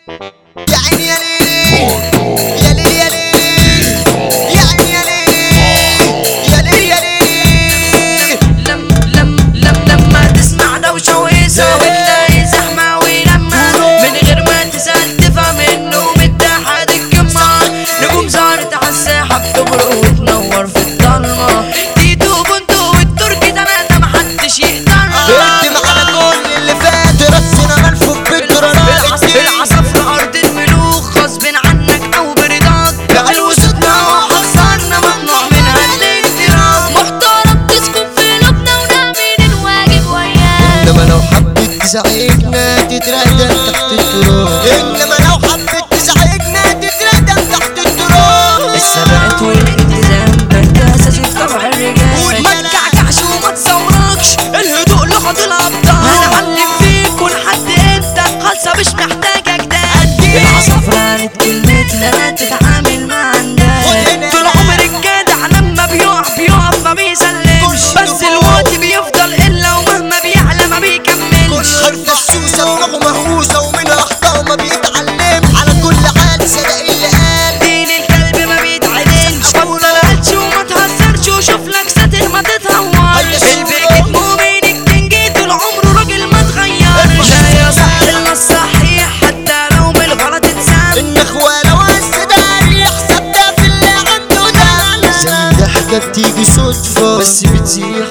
يا عيني يا ليل يا ليل يا ليل يا عيني يا ليل يا ليل يا ليل لم لم لم لما تسمع دوشة وهيصة وتلاقي زحمة ولما من غير ما تسأل تفهم انه متحد الكمة نجوم ظهرت على الساحة بتبرق وتنور في الضلمة تيتو بنتو والتركي تلاتة محدش يقدرها اكتم على كل اللي فات رسنا ملفوف بالدولارات العصافرة أرض الملوك غصب عنك أو برضاك بعلو صوتنا وحذرنا ممنوع منها الانتراك محترم تسكن في لبنى ونعمل الواجب وياك انما لو حبيت تزعجنا تتردد تحت التراب انما لو حبيت تزعجنا تتردد تحت التراب الثبات والالتزام ده انت اساسي في طبع الرجال ما تكعكعش وما تصوركش الهدوء لغة الابطال هنعلم فيك ولحد انت خالصة مش محتاجة جدال العصافرة قالت كلمتها تتعامل مع الناس طول عمر الجدع لما بيقع بيقف ما بيسلمش بس الوقت بيفضل الا ومهما بيعلى ما بيكملش حرف السوسة دماغه مهووسة ومن أخطاءه ما بيتعلم على كل حال صدق اللي قال دين الكلب ما بيتعدلش بطل قلش وما تهزرش وشوف لك ساتر ما تتهورش البيت مؤمن الكينج طول عمره راجل ما اتغيرش لا يا صح الا الصحيح حتى لو بالغلط اتسام النخوة لو السدار يحسب ده في اللي عنده ده زي ضحكة بتيجي صدفة بس بتزيح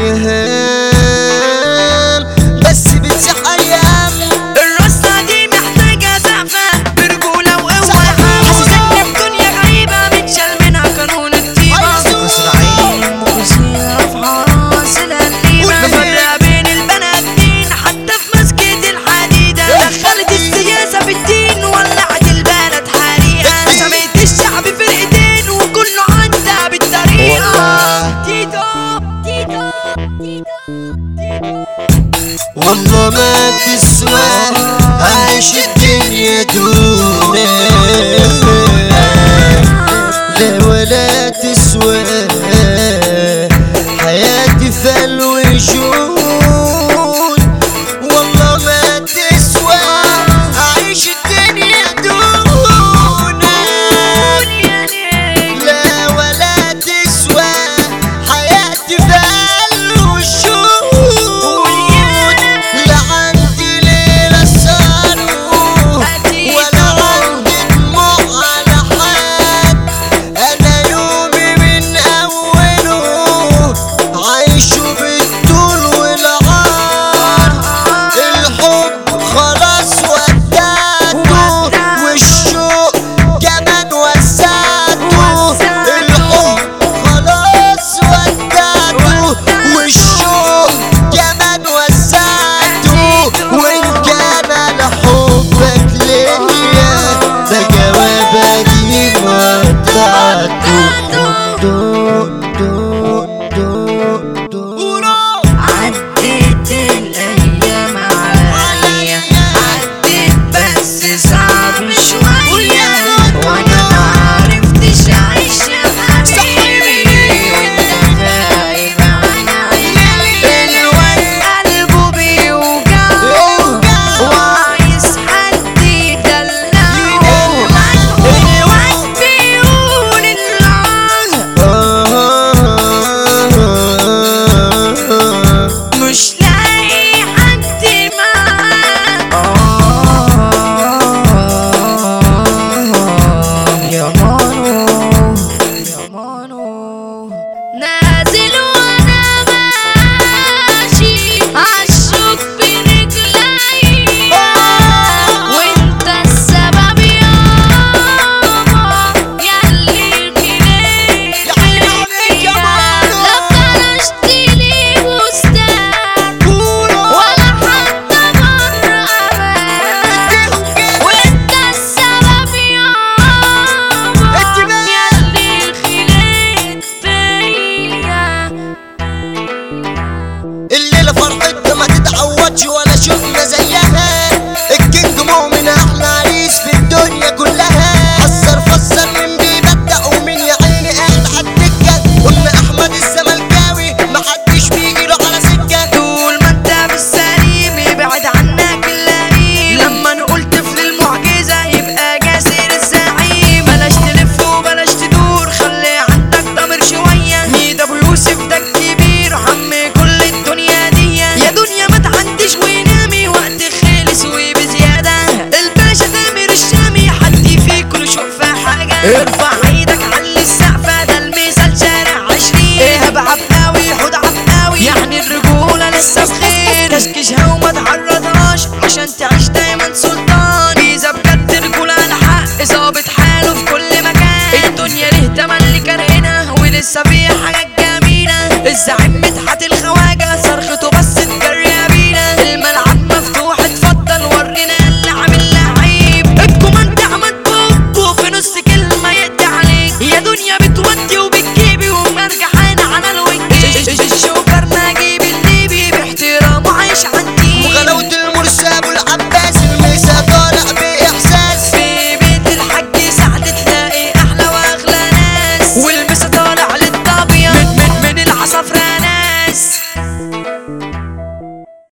أيام بس بتزيح أيام الرصة دي محتاجة زعفة برجولة وقوة حاسس ان الدنيا غريبة متشال منها قانون الطيبة كسر عين مخزين رفع راس القليبة مفرقة بين البناتين حتى في مسجد الحديدة دخلت السياسة في الدين ولعت البلد حريقة سميت الشعب فرقتين وكله عندها بالطريقة تيتو تيتو والله ما تسوى عايش الدنيا دونك لا ولا تسوى حياتي فل وجود والله ما تسوى عايش الدنيا دونك لا ولا تسوى حياتي فل وجود لا عندي ليلة صاروا ولا دايما سلطان إذا بجد رجولة على حق ظابط حاله في كل مكان الدنيا ليه تملي كارهنا ولسه فيها حاجات جميلة الزعيم